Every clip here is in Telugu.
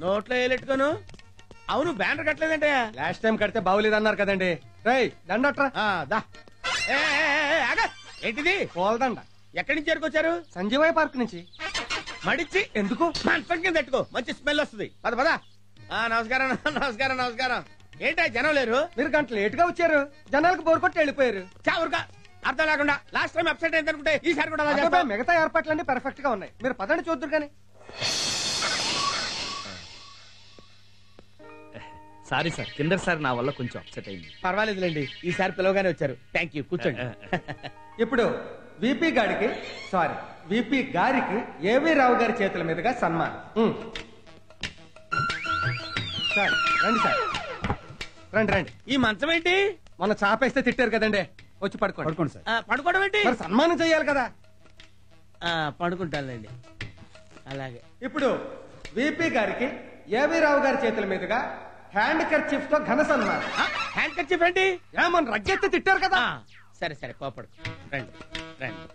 నోట్లో వేలెట్టుకోను అవును బ్యానర్ కట్టలేదంటే లాస్ట్ టైం కడితే బాగులేదన్నారు కదండి రేయ్ దండట్రా ఆ, దా ఏ, ఏ, ఏ, ఏ, ఆగ. ఏంటిది పోల్దండ ఎక్కడి నుంచి చేరుకొచ్చారు సంజీవయ్య పార్క్ నుంచి మడిచి ఎందుకు మంచం కింద పెట్టుకో మంచి స్మెల్ వస్తుంది పద పద ఆ, నమస్కారం నమస్కారం నమస్కారం ఏంటా జనం లేరు మీరు గంట లేట్ గా వచ్చారు జనాలకు బోర్ కొట్టి వెళ్ళిపోయారు చావురుగా అర్థం లేకుండా లాస్ట్ టైం అప్సెట్ అయింది అనుకుంటే ఈసారి కూడా అలా అబ్బబ్బే, చేస్తావా? మిగతా ఏర్పాట్లన్నీ పర్ఫెక్ట్ గా ఉన్నాయి మీరు పదండి చూద్దరు కానీ సారీ సార్ కిందటి సార్ నా వల్ల కొంచెం అప్సెట్ అయింది పర్వాలేదులేండి ఈసారి పిలవగానే వచ్చారు థ్యాంక్ యూ కూర్చోండి ఇప్పుడు విపి గారికి సారీ విపి గారికి ఏవి రావు గారి చేతుల మీదుగా సన్మానం ఉమ్. సార్ రండి సార్ రండి రండి ఈ మంచం ఏంటి మొన్న చాపేస్తే తిట్టారు కదండి వచ్చి పడుకోండి పడుకోండి సార్ ఆ, పడుకోవడం ఏంటి మరి సన్మానం చేయాలి కదా ఆ, పడుకుంటానులేండి అలాగే ఇప్పుడు విపి గారికి ఏవి రావు గారి చేతుల మీదుగా హ్యాండ్ కర్చీఫ్ తో ఘన సన్మానం హ్యాండ్ కర్చీఫ్ ఏంటి ఏమన్నా రగ్గెత్తి తిట్టారు కదా ఆ, సరే సరే కోపడు రండి రండి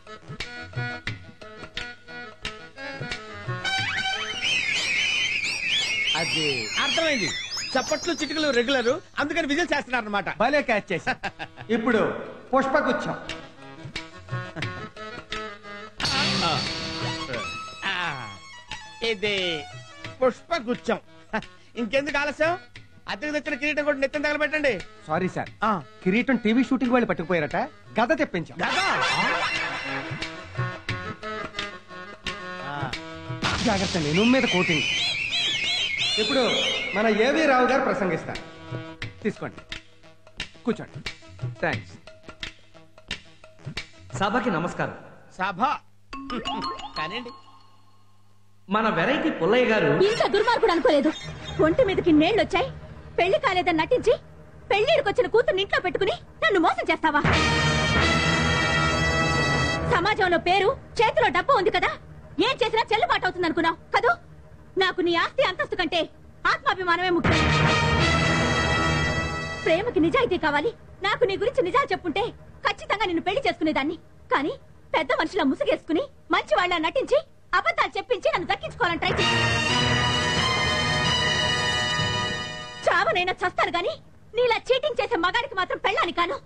అది అర్థమైంది చప్పట్లు చిటికలు రెగ్యులర్ అందుకని విజిల్ చేస్తున్నారు అనమాట భలే క్యాచ్ చేసి ఇప్పుడు పుష్పగుచ్చం ఇది పుష్పగుచ్చం హ, ఇంకెందుకు ఆలస్యం అద్దెకు తెచ్చిన కిరీటం కూడా నెత్తిన తగలబెట్టండి సారీ సార్ ఆ, కిరీటం టీవీ షూటింగ్ వాళ్ళు పట్టుకుపోయారట గద తెప్పించాం గదా? ఆ, జాగ్రత్త నేను మీద కోటింగ్ ఇప్పుడు మన ఏవి రావు గారు ప్రసంగిస్తారు తీసుకోండి కూర్చోండి థ్యాంక్స్ సభకి నమస్కారం సభ కానివ్వండి మన వెరైటీ పుల్లయ్య గారు ఇంత దుర్మార్గుడు అనుకోలేదు ఒంటి మీదకి నీళ్లొచ్చాయి పెళ్లి కాలేదని నటించి పెళ్లిడికొచ్చిన కూతురు ఇంట్లో పెట్టుకుని నన్ను మోసం చేస్తావా సమాజంలో పేరు చేతిలో డబ్బు ఉంది కదా ఏం చేసినా చెల్లుబాటు అవుతుంది అనుకున్నావు కదూ నాకు నీ ఆస్తి అంతస్తు కంటే ఆత్మాభిమానమే ముఖ్యం ప్రేమకి నిజాయితీ కావాలి నాకు నీ గురించి నిజాలు చెప్పుంటే ఖచ్చితంగా నిన్ను పెళ్లి చేసుకునేదాన్ని కానీ పెద్ద మనిషిలా ముసుగేసుకుని మంచి వాళ్ళ నటించి అబద్ధాలు చెప్పించి నన్ను దక్కించుకోవాలని ట్రై చేసి చావనైనా చస్తాను గాని నీలా చీటింగ్ చేసే మగాడికి మాత్రం పెళ్ళాని కాను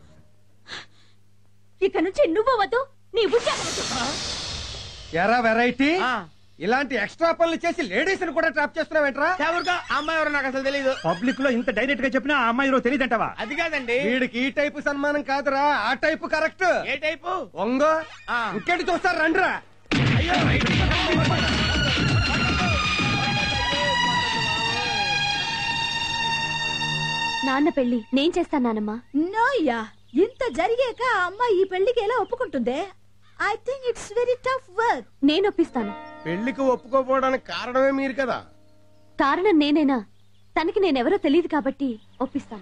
ఇక నుంచి నువ్వు వద్దు నీ ఉద్యోగం వద్దు ఎరా వెరైటీ ఆ, ఇలాంటి ఎక్స్ట్రా పనులు చేసి లేడీస్ ని కూడా ట్రాప్ చేస్తున్నావేంట్రా ఎవరికో ఆ అమ్మాయి ఎవరో నాకు అసలు తెలియదు పబ్లిక్ లో ఇంత డైరెక్ట్ గా చెప్పినా ఆ అమ్మాయి తెలియదంటావా అది కాదండి వీడికి ఈ టైపు సన్మానం కాదురా ఆ టైపు కరెక్ట్ ఏ టైపు ఒంగో ఆ. ఇంకెటి చూస్తారు రండిరా అయ్యో నాన్న పెళ్లి నేను చేస్తాను నానమ్మా నోయ్యా ఇంత జరిగాక ఆ అమ్మాయి ఈ పెళ్లికి ఎలా ఒప్పుకుంటుందే I think it's very tough work నేను ఒప్పిస్తాను పెళ్లికి ఒప్పుకోపోవడానికి కారణమే మీరు కదా కారణం నేనేనా తనకి నేనెవరో తెలియదు కాబట్టి ఒప్పిస్తాను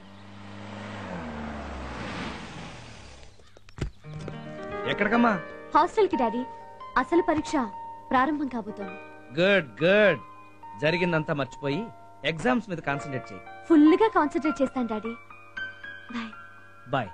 ఎక్కడికమ్మా హాస్టల్ కి డాడీ అసలు పరీక్ష ప్రారంభం కాబోతోంది గుడ్ గుడ్ జరిగిందంతా మర్చిపోయి ఎగ్జామ్స్ మీద కాన్సన్ట్రేట్ చేయి ఫుల్ గా కాన్సన్ట్రేట్ చేస్తాను డాడీ బాయ్ బాయ్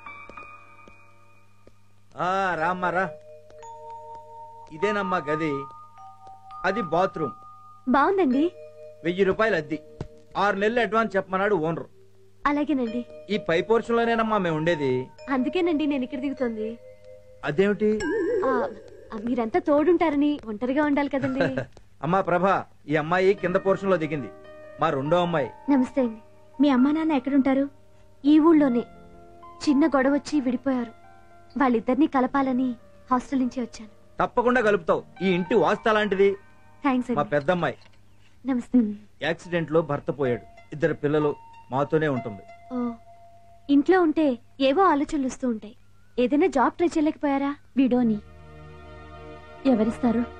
రామ్మా రా ఇదేనమ్మా గది అది బాత్రూమ్ బాగుందండి వెయ్యి రూపాయలు అద్ది ఆరు నెలలు అడ్వాన్స్ చెప్పమన్నాడు ఓనర్ అలాగేనండి ఈ పై పోర్షన్ లోనేనమ్మా మేము ఉండేది అందుకేనండి నేను ఇక్కడ దిగుతోంది అదేమిటి ఆ, ఆ, మీరంతా తోడుంటారని ఒంటరిగా ఉండాలి కదండి అమ్మా ప్రభా ఈ అమ్మాయి కింద పోర్షన్ లో దిగింది మా రెండో అమ్మాయి నమస్తే అండి మీ అమ్మా నాన్న ఎక్కడుంటారు ఈ ఊళ్ళోనే చిన్న గొడవ వచ్చి విడిపోయారు వాళ్ళిద్దరినీ కలపాలని హాస్టల్ నుంచి వచ్చాను తప్పకుండా కలుపుతావు ఈ ఇంటి వాస్త లాంటిది థ్యాంక్స్ మా అండి పెద్దమ్మాయి నమస్తే యాక్సిడెంట్ లో భర్త పోయాడు ఇద్దరు పిల్లలు మాతోనే ఉంటుంది ఓ ఇంట్లో ఉంటే ఏవో ఆలోచనలు వస్తూ ఉంటాయి ఏదైనా జాబ్ ట్రై చేయలేకపోయారా వీడోని ఎవరిస్తారు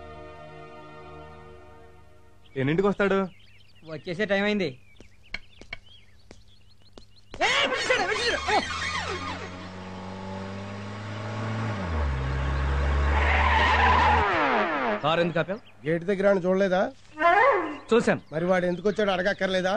ఎన్నింటికి వస్తాడు వచ్చేసే టైం అయింది కార్ ఎందుకు ఆపావు గేట్ దగ్గర ఆయన చూడలేదా చూశాను మరి వాడు ఎందుకు వచ్చాడు అడగక్కర్లేదా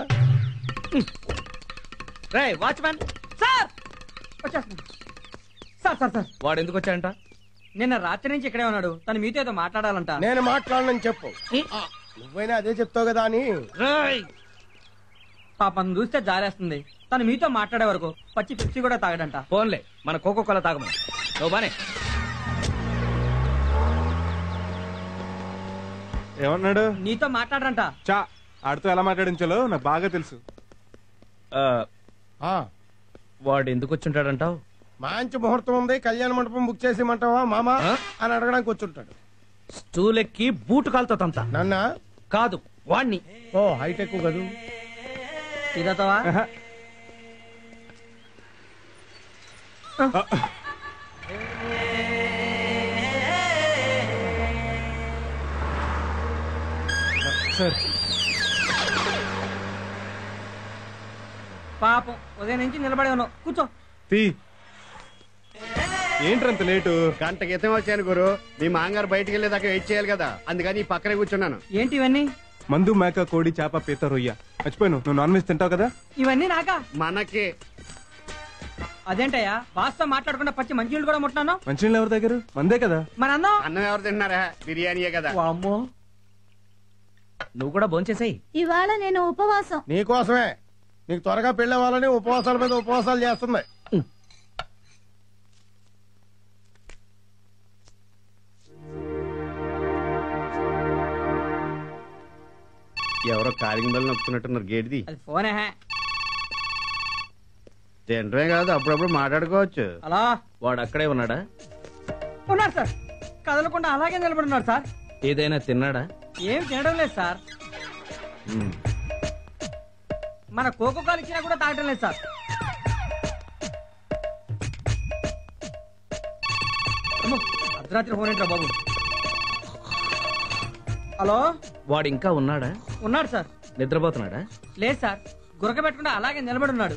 రే వాచ్మ్యాన్ సార్ వచ్చేస్తున్నాను సార్ సార్ సార్ వాడు ఎందుకు వచ్చాడంట నిన్న రాత్రి నుంచి ఇక్కడే ఉన్నాడు తను మీతో ఏదో మాట్లాడాలంట నేను మాట్లాడనని చెప్పు నువ్వైనా అదే చెప్తావు కదా అని రేయ్ పాపం చూస్తే జారేస్తుంది తను మీతో మాట్లాడే వరకు పచ్చి పెప్సీ కూడా తాగడంట ఫోన్లే మన కోకో కోలా తాగమని నువ్వు బానే ఏమన్నాడు నీతో మాట్లాడరంట చా ఆడితో ఎలా మాట్లాడించాలో నాకు బాగా తెలుసు ఆ, ఆ, వాడు ఎందుకు వచ్చుంటాడంటావు మంచి ముహూర్తం ఉంది కళ్యాణ మండపం బుక్ చేసేయమంటావా మామా ఆ? అని అడగడానికి వచ్చుంటాడు స్టూల్ ఎక్కి బూటు కాలుతో తంత నాన్న కాదు వాణ్ణి ఓ హైటెక్ కదూ ఇదతవా సార్ పాపం ఉదయం నుంచి నిలబడి ఉన్నావు కూర్చో తీ ఏంట్రంత లేటు గంట క్రితం వచ్చాను గురు మీ మాంగారు బయటికి వెళ్ళేదాకా వెయిట్ చేయాలి కదా అందుకని ఈ పక్కనే కూర్చున్నాను ఏంటి ఇవన్నీ మందు మేక కోడి చేప పీత రొయ్య మర్చిపోయాను నువ్వు నాన్ వెజ్ తింటావు కదా ఇవన్నీ నాకా మనకి అదేంటయ్యా బాస్తో మాట్లాడకుండా పచ్చి మంచినీళ్ళు కూడా ముట్టినాను మంచినీళ్ళు ఎవరి దగ్గర మందే కదా మన అన్నం అన్నం ఎవరు తింటున్నారా బిర్యానీయే కదా వామ్మో నువ్వు కూడా భోంచేసేయ్ ఇవాళ నేను ఉపవాసం నీకోసమే నీకు త్వరగా పెళ్లి అవ్వాలని ఉపవాసాల మీద ఉపవాసాలు చేస్తుంది ఎవరో కాలింగ్ బెల్ నొక్కుతున్నట్టున్నారు గేట్ది అది ఫోనే హే. తింటమే కాదు అప్పుడప్పుడు మాట్లాడుకోవచ్చు అలా వాడు అక్కడే ఉన్నాడా ఉన్నాడు సార్ కదలకుండా అలాగే నిలబడి ఉన్నాడు సార్ ఏదైనా తిన్నాడా ఏం తినడం లేదు సార్ ఉమ్. మన కోకో కాలు ఇచ్చినా కూడా తాగటం లేదు సార్ అమ్మో, అర్ధరాత్రి ఫోన్ ఏంట్రా బాబు హలో వాడు ఇంకా ఉన్నాడా ఉన్నాడు సార్ నిద్రపోతున్నాడా లేదు సార్ గురక పెట్టకుండా అలాగే నిలబడి ఉన్నాడు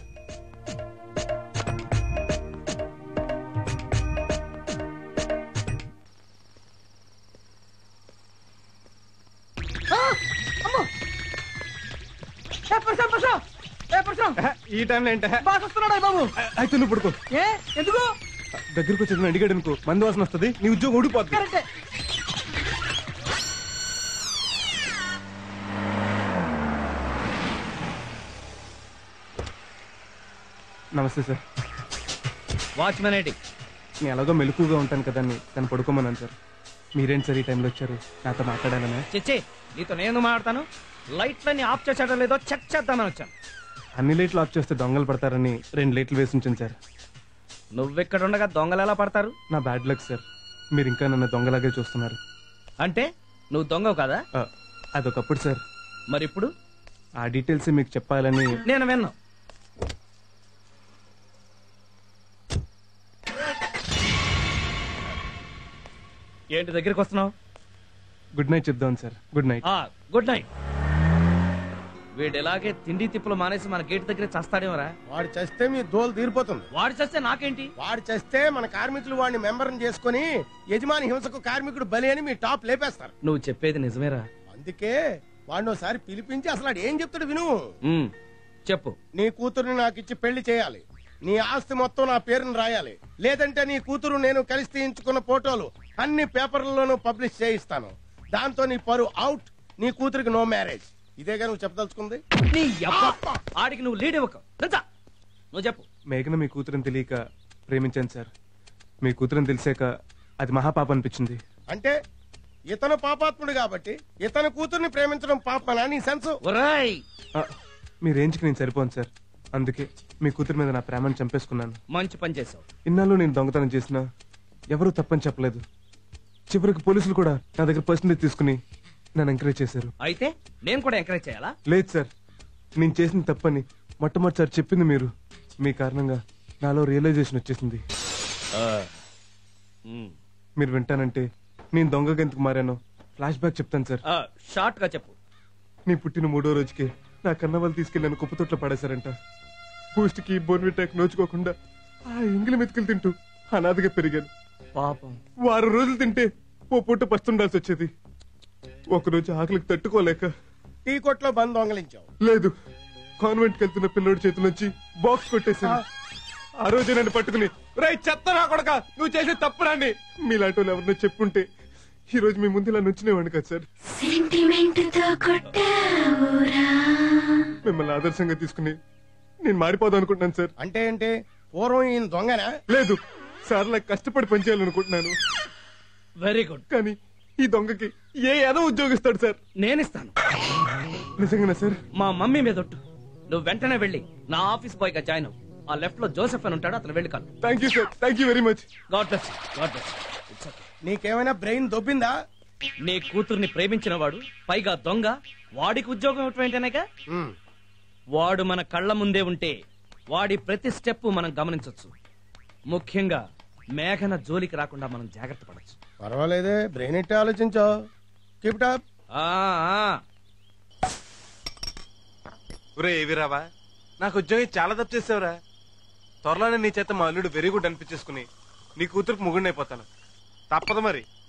ఆ! అమ్మో! ఏ, పరశురాం, పరశురాం! ఏ, పరశురాం! ఈ టైంలో ఏంట బాస్ వస్తున్నాడా ఈ బాబు అయితే నువ్వు పడుకో ఏ ఎందుకు దగ్గరకు వచ్చేది అడిగాడు అనుకో మందు వాసన వస్తుంది నీ ఉద్యోగం ఊడిపోద్ది కరెక్టే నమస్తే సార్ వాచ్మెన్ ఏంటి నేను ఎలాగో మెలకుగా ఉంటాను కదా అని తను పడుకోమన్నాను సార్ మీరేంటి సార్ ఈ టైంలో వచ్చారు నాతో మాట్లాడాలనే చిచ్చే నీతో నేను మాట్లాడతాను లైట్లన్నీ ఆఫ్ చేసాడో లేదో చెక్ చేద్దామని వచ్చాను అన్ని లైట్లు ఆఫ్ చేస్తే దొంగలు పడతారని రెండు లైట్లు వేసి ఉంచాను సార్ నువ్వెక్కడ ఉండగా దొంగలు ఎలా పడతారు నా బ్యాడ్ లక్ సార్ మీరు ఇంకా నన్ను దొంగలాగే చూస్తున్నారు అంటే నువ్వు దొంగవు కదా ఆ, అదొకప్పుడు సార్ మరి ఇప్పుడు ఆ డీటెయిల్స్ మీకు చెప్పాలని నేను విన్నా ఏంటి దగ్గరికి వస్తున్నావు గుడ్ నైట్ చెప్దాం సార్ గుడ్ నైట్ ఆ గుడ్ నైట్ వీడు ఎలాగే తిండి తిప్పులు మానేసి మన గేట్ దగ్గర చస్తాడేమరా వాడు చస్తే మీ దోలు తీరిపోతుంది వాడు చేస్తే నాకేంటి వాడు చస్తే మన కార్మికులు వాడిని మెంబర్ని చేసుకుని యజమాని హింసకు కార్మికుడు బలి అని మీ టాప్ లేపేస్తారు నువ్వు చెప్పేది నిజమేరా అందుకే వాడిని ఒకసారి పిలిపించి అసలు వాడు ఏం చెప్తాడు విను ఉమ్, చెప్పు నీ కూతురుని నాకు ఇచ్చి పెళ్లి చేయాలి నీ ఆస్తి మొత్తం నా పేరుని రాయాలి లేదంటే నీ కూతురు నేను కలిసి తీయించుకున్న ఫోటోలు అన్ని పేపర్లలోనూ పబ్లిష్ చేయిస్తాను దాంతో నీ పరు అవుట్ నీ కూతురికి నో మ్యారేజ్ ఇదేగా నువ్వు చెప్పదలుచుకుంది నీ యబ్బ. ఆడికి నువ్వు లీడ్ ఇవ్వక తెలుసా నువ్వు చెప్పు మేఘన మీ కూతురుని తెలియక ప్రేమించాను సార్ మీ కూతురుని తెలిసాక అది మహాపాప అనిపించింది అంటే ఇతను పాపాత్ముడు కాబట్టి ఇతను కూతుర్ని ప్రేమించడం పాపనా నీ సెన్స్ ఒరాయ్ ఆ, మీ రేంజ్కి నేను సరిపోను సార్ అందుకే మీ కూతురు మీద నా ప్రేమను చంపేసుకున్నాను మంచి పని చేసావు ఇన్నాళ్ళు నేను దొంగతనం చేసినా ఎవరూ తప్పని చెప్పలేదు చివరికి పోలీసులు కూడా నా దగ్గర పర్సంటేజ్ తీసుకుని నన్ను ఎంకరేజ్ చేశారు అయితే నేను కూడా ఎంకరేజ్ చేయాలా లేదు సార్ నేను చేసిన తప్పని మొట్టమొదటిసారి చెప్పింది మీరు మీ కారణంగా నాలో రియలైజేషన్ వచ్చేసింది ఉమ్. మీరు వింటానంటే నేను దొంగగా ఎందుకు మారానో ఫ్లాష్ బ్యాక్ చెప్తాను సార్ ఆ, షార్ట్ గా చెప్పు నీ పుట్టిన మూడో రోజుకి నా కన్న వాళ్ళు తీసుకెళ్ళి నన్ను కుప్పతొట్లో పడేశారంట బూస్ట్కి బోన్విటాక్ నోచుకోకుండా ఆ ఇంగిలి మెతుకులు తింటూ అనాథగా పెరిగాను పాపం వారం రోజులు తింటే ఓ పూట పస్తుండాల్సి వచ్చేది ఒకరోజు ఆకలికి తట్టుకోలేక టీ కొట్లో బంద్ దొంగలించావు లేదు కాన్వెంట్కి వెళ్తున్న పిల్లోడి చేతి నుంచి బాక్స్ కొట్టేశాను ఆ రోజు నన్ను పట్టుకుని రై చెత్త నా కొడక నువ్వు చేసే తప్పురాండి మీలాంటి వాళ్ళు ఎవరినో చెప్పుంటే ఈ రోజు మీ ముందు ఇలా నుంచునేవాడిని కదా సార్ మిమ్మల్ని ఆదర్శంగా తీసుకుని నేను మారిపోదాం అనుకుంటున్నాను సార్ అంటే ఏంటి పూర్వం ఈయన దొంగనా లేదు సార్ నాకు కష్టపడి పనిచేయాలనుకుంటున్నాను వెరీ గుడ్ కానీ ఈ దొంగకి ఏ ఏదో ఉద్యోగిస్తాడు సార్ నేనిస్తాను నిజంగానా సార్ మా మమ్మీ మీద ఒట్టు నువ్వు వెంటనే వెళ్ళి నా ఆఫీస్ బాయ్ గా జాయిన్ అవ్వు ఆ లెఫ్ట్ లో జోసెఫ్ అని ఉంటాడు అతను వెళ్ళి కాదు thank you sir thank you very much God bless God bless నీకేమైనా బ్రెయిన్ దొబ్బిందా నీ కూతుర్ని ప్రేమించిన వాడు పైగా దొంగ వాడికి ఉద్యోగం ఇవ్వటం ఏంటనేగా ఉమ్. వాడు మన కళ్ళ ముందే ఉంటే వాడి ప్రతి స్టెప్ మనం గమనించొచ్చు ముఖ్యంగా మేఘన జోలికి రాకుండా మనం జాగ్రత్త పడచ్చు పర్వాలేదే బ్రెయిన్ ఎట్టి ఆలోచించో కీప్ టాప్ ఒరే ఏవి రావా నాకు ఉద్యోగం చాలా తప్పు చేసావురా త్వరలోనే నీ చేత మా అల్లుడు వెరీ గుడ్ అనిపించేసుకుని నీ కూతురుకు ముగుడినైపోతాను తప్పదు మరి